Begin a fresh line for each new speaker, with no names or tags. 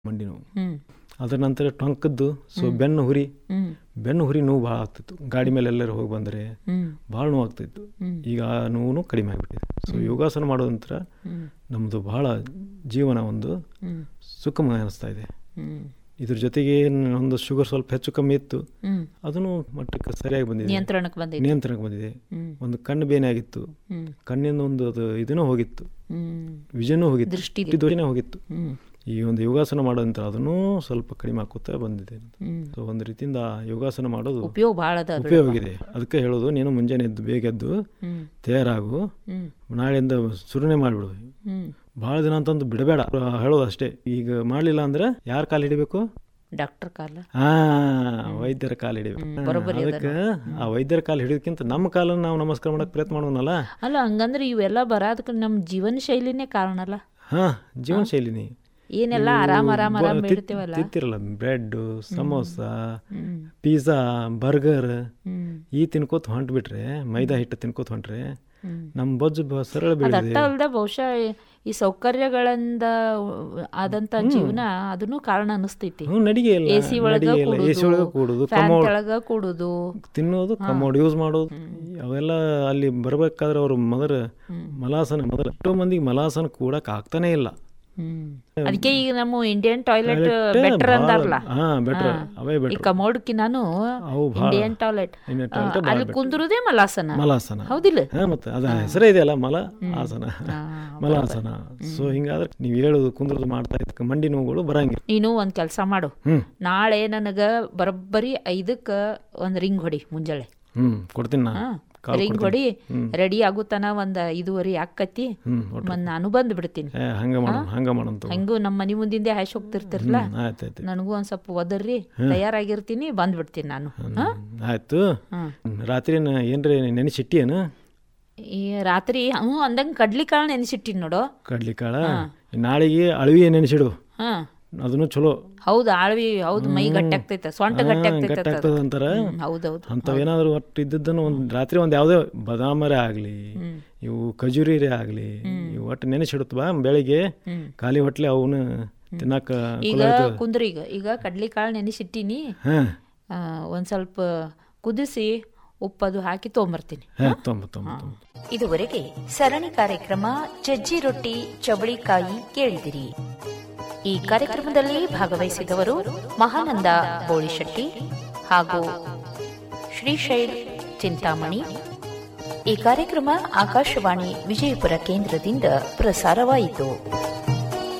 ಮಂಡಿ ನೋವು
ಹ್ಮ್
ಅದರ ನಂತರ ಟೊಂಕದ್ದು ಸೊ ಬೆನ್ನು ಹುರಿ
ಹ್ಮ್
ಬೆನ್ನು ಹುರಿ ನೋವು ಭಾಳ ಆಗ್ತಿತ್ತು ಗಾಡಿ ಮೇಲೆ ಎಲ್ಲರೂ ಹೋಗಿ ಬಂದರೆ
ಹ್ಮ್
ಭಾಳ ನೋವು ಆಗ್ತಿತ್ತು
ಹ್ಮ್.
ಈಗ ಆ ನೋವು ಕಡಿಮೆ ಆಗಿಬಿಟ್ಟಿದೆ ಸೊ ಯೋಗಾಸನ ಮಾಡೋದ ನಂತರ
ಹ್ಮ್
ನಮ್ಮದು ಭಾಳ ಜೀವನ ಒಂದು
ಹ್ಮ್
ಸುಖಮಯ ಅನಿಸ್ತಾ ಇದೆ
ಹ್ಮ್
ಇದ್ರ ಜೊತೆಗೆ ಒಂದು ಶುಗರ್ ಸ್ವಲ್ಪ ಹೆಚ್ಚು ಕಮ್ಮಿ ಇತ್ತು
ಹ್ಮ್
ಅದನ್ನು ಮಟ್ಟಕ್ಕೆ ಸರಿಯಾಗಿ ಬಂದಿದೆ
ನಿಯಂತ್ರಣಕ್ಕೆ ಬಂದಿದೆ
ನಿಯಂತ್ರಣಕ್ಕೆ ಬಂದಿದೆ
ಹ್ಮ್
ಒಂದು ಕಣ್ಣು ಬೇನೆ ಆಗಿತ್ತು
ಹ್ಮ್
ಕಣ್ಣಿಂದ ಒಂದು ಅದು ಇದನ್ನೂ ಹೋಗಿತ್ತು
ಹ್ಮ್
ವಿಷನೂ ಹೋಗಿತ್ತು
ದೃಷ್ಟಿ
ದೃಷ್ಟಿದೋಷನೇ ಹೋಗಿತ್ತು
ಹ್ಮ್
ಈ ಒಂದು ಯೋಗಾಸನ ಮಾಡೋದಂತ ಅದನ್ನೂ ಸ್ವಲ್ಪ ಕಡಿಮೆ ಆಗುತ್ತಾ ಬಂದಿದೆ
ಹ್ಮ್
ಸೊ ಒಂದು ರೀತಿಯಿಂದ ಯೋಗಾಸನ ಮಾಡೋದು
ಉಪಯೋಗ ಭಾಳ ಅದ ಬಿಡು.
ಉಪಯೋಗ ಇದೆ ಅದಕ್ಕೆ ಹೇಳೋದು ನೀನು ಮುಂಜಾನೆ ಎದ್ದು ಬೇಗ ಎದ್ದು
ಹ್ಮ್
ತಯಾರಾಗು
ಹ್ಮ್
ನಾಳೆಯಿಂದ ಸುರುನೆ ಮಾಡಿಬಿಡು
ಹ್ಮ್
ಭಾಳ ದಿನ ಅಂತಂದು ಬಿಡಬೇಡ ಹೇಳೋದು ಅಷ್ಟೇ ಈಗ ಮಾಡಲಿಲ್ಲ ಅಂದ್ರೆ ಯಾರ ಕಾಲು ಹಿಡಿಬೇಕು
ಡಾಕ್ಟರ್ ಕಾಲ
ಹಾ ವೈದ್ಯರ ಕಾಲು ಹಿಡಿಬೇಕು
ಹ್ಮ್, ಬರೋಬ್ಬರಿ ಅದ
ಅದಕ್ಕೆ ಆ ವೈದ್ಯರ ಕಾಲು ಹಿಡಿಯೋದಕ್ಕಿಂತ ನಮ್ಮ ಕಾಲನ್ನು ನಾವು ನಮಸ್ಕಾರ ಮಾಡಕ್ಕೆ ಪ್ರಯತ್ನ ಮಾಡೋಣಲ್ಲ
ಅಲ್ಲ ಹಂಗಂದ್ರೆ ಇವೆಲ್ಲ ಬರೋದಕ್ಕೆ ನಮ್ಮ ಜೀವನ ಶೈಲಿನೇ ಕಾರಣ ಅಲ್ಲ
ಹಾ ಜೀವನ ಶೈಲಿನಿ
ಏನೆಲ್ಲ ಆರಾಮ್ ಆರಾಮ್ ಆರಾಮ್ ಇಡ್ತೀವಲ್ಲ
ತಿಂತಿರಲ್ಲ bread samosa
hmm
pizza burger
hmm
ಈ ತಿನ್ಕೋತ ಹೊಂಟ್ಬಿಟ್ರೆ ಮೈದಾ ಹಿಟ್ಟು ತಿನ್ಕೋತ ಹೊಂಟ್ರೆ
ಹ್ಮ್
ನಮ್ಮ ಬೊಜ್ಜು ಬ- ಸರಳ
ಅದಟ್ಟ
ಬೆಳೆದಿದೆ
ಅಲ್ದ ಬಹುಶಃ ಈ ಸೌಕರ್ಯಗಳಿಂದ ಆದಂತ ಜೀವನ ಅದನ್ನು ಕಾರಣ ಅನಿಸ್ತೈತಿ
ಹ್ಞೂ ನಡಿಗೆ ಇಲ್ಲ
ಎ ಸಿ ಒಳಗ
ನಡಿಗೆ ಇಲ್ಲ ಎ ಸಿ ಒಳಗೆ ಕೂಡುದು
ಫ್ಯಾನ್
ಕಮೋಡ್
ಕೆಳಗ ಕೂಡುದು
ತಿನ್ನೋದು ಕಮೋಡ್ ಯೂಸ್ ಮಾಡೋದು ಅವೆಲ್ಲ ಅಲ್ಲಿ ಬರಬೇಕಾದ್ರೆ ಅವರು ಮೊದಲು ಮಲಾಸನ ಮೊದಲು ಎಷ್ಟೋ ಮಂದಿಗೆ ಮಲಾಸನ ಕೂಡಕ್ ಆಗ್ತಾನೆ ಇಲ್ಲ
ಹ್ಮ್ ಅದಕ್ಕೆ ಈಗ ನಮ್ಮ ಇಂಡಿಯನ್ ಟಾಯ್ಲೆಟ್ ಬೆಟರ್ ಅಂದಾರಲ್ಲ
ಹಾ ಬೆಟ್ರ್ ಅವೇ
ಈ
ಬೆಟ್ರ್
ಕಮೋಡ್ಕಿ ನಾನು
ಅವು ಭಾಳ
ಇಂಡಿಯನ್ ಟಾಯ್ಲೆಟ್
Indian toilet ಭಾಳ
ಅಲ್ಲಿ ಕುಂದ್ರುದೇ ಮಲಾಸನ
ಮಲಾಸನ
ಹೌದಿಲ್ಲ
ಹಾ ಮತ್ತೆ ಅದ ಹೆಸರೇ ಇದೆಯಲ್ಲ ಮಲ ಆಸನ
ಹಾ,
ಮಲಾಸನ ಸೊ ಹಿಂಗಾದ್ರೆ ನೀವು ಹೇಳೋದು ಕುಂದ್ರದು ಮಾಡ್ತಾ ಇದ್ದಕ್ಕೆ ಮಂಡಿ ನೋವುಗಳು ಬರಂಗಿಲ್ಲ
ನೀನು ಒಂದ್ ಕೆಲಸ ಮಾಡು
ಹ್ಮ್
ನಾಳೆ ನನಗ ಬರೋಬ್ಬರಿ ಐದಕ್ಕ ಒಂದ್ ರಿಂಗ್ ಹೊಡಿ ಮುಂಜಾಳೆ
ಹ್ಮ್ ಕೊಡ್ತೀನಿ ನಾ
ಹಾ
ಕಾಲ್
ರಿಂಗ್ ಹೊಡಿ ರೆಡಿ ಆಗುತ್ತಾನ ಒಂದ್ ಐದುವರೆ ಆಕತಿ
ಹ್ಮ್ ಒಟ್ಟು
ಮತ್ ನಾನು ಬಂದ್ ಬಿಡ್ತೀನಿ
ಏ, ಹಂಗ ಮಾಡೋಣ ಹಂಗ ಮಾಡೋಣ
ಹೆಂಗೂ ನಮ್ಮ ಮನಿ ಮುಂದಿಂದೆ ಹಾಯ್ಸ್ ಹೋಗ್ತಿರ್ತಿರ್ಲ
ಆಯ್ತು ಆಯ್ತು
ನನಗೂ ಒಂದ್ ಸ್ವಲ್ಪ ಒದರ್ರಿ ತಯಾರಾಗಿರ್ತೀನಿ ಬಂದ್ಬಿಡ್ತೀನಿ ನಾನು ಹಾ
ಆಯ್ತು
ಹ್ಮ್.
ರಾತ್ರಿನ ಏನ್ರಿ ನೆನೆಸಿಟ್ಟಿಯೇನು
ಈ ರಾತ್ರಿ ಹ್ಞೂ ಅಂದಂಗ ಕಡ್ಲಿ ಕಾಳು ನೆನೆಸಿಟ್ಟಿನಿ ನೋಡು
ಕಡ್ಲಿಕಾಳ ನಾಳೆಗೆ ಅಳವಿ ನೆನೆಸಿಡು
ಹಾ
ಅದನ್ನು ಚಲೋ
ಹೌದು ಆಳ್ವಿ ಹೌದು ಮೈ ಗಟ್ಟಿ ಆಗ್ತೈತೆ ಸೊಂಟ ಗಟ್ಟಿ ಆಗ್ತೈತೆ
ಗಟ್ಟಿ ಆಗ್ತದ ಅಂತಾರ
ಹೌದೌದು
ಅಂಥವೇನಾದ್ರು ಒಟ್ಟು ಇದ್ದದ್ದನ್ನು ಒಂದು ರಾತ್ರಿ ಒಂದು ಯಾವುದೇ ಬದಾಮರೇ ಆಗಲಿ ಇವು ಖಜೂರಿರೇ ಆಗಲಿ ಇವು ಒಟ್ಟು ನೆನೆಸಿಡುತ್ತ ಬಾ ಬೆಳಿಗ್ಗೆ
ಹ್ಮ್.
ಖಾಲಿ ಹೊಟ್ಲೆ ಅವನು ತಿನ್ನಾಕ
ಈಗ ಕುಂದ್ರಿ ಈಗ ಈಗ ಕಡ್ಲಿ ಕಾಳು ನೆನೆಸಿಟ್ಟಿನಿ
ಹಾಂ
ಆ, ಒಂದ್ ಸ್ವಲ್ಪ ಕುದಿಸಿ ಉಪ್ಪದು ಹಾಕಿ ತೊಗೊಂಬರ್ತೀನಿ
ಹಾಂ ತೊಂಬ ತೊಂಬ ತೊಂಬ
ಇದುವರೆಗೆ ಸರಣಿ ಕಾರ್ಯಕ್ರಮ ಸಜ್ಜಿ ರೊಟ್ಟಿ ಚವಳಿಕಾಯಿ ಕೇಳಿದಿರಿ ಈ ಕಾರ್ಯಕ್ರಮದಲ್ಲಿ ಭಾಗವಹಿಸಿದವರು ಮಹಾನಂದ ಬೋಳಿಶೆಟ್ಟಿ ಹಾಗೂ ಶ್ರೀಶೈಲ್ ಚಿಂತಾಮಣಿ ಈ ಕಾರ್ಯಕ್ರಮ ಆಕಾಶವಾಣಿ ವಿಜಯಪುರ ಕೇಂದ್ರದಿಂದ ಪ್ರಸಾರವಾಯಿತು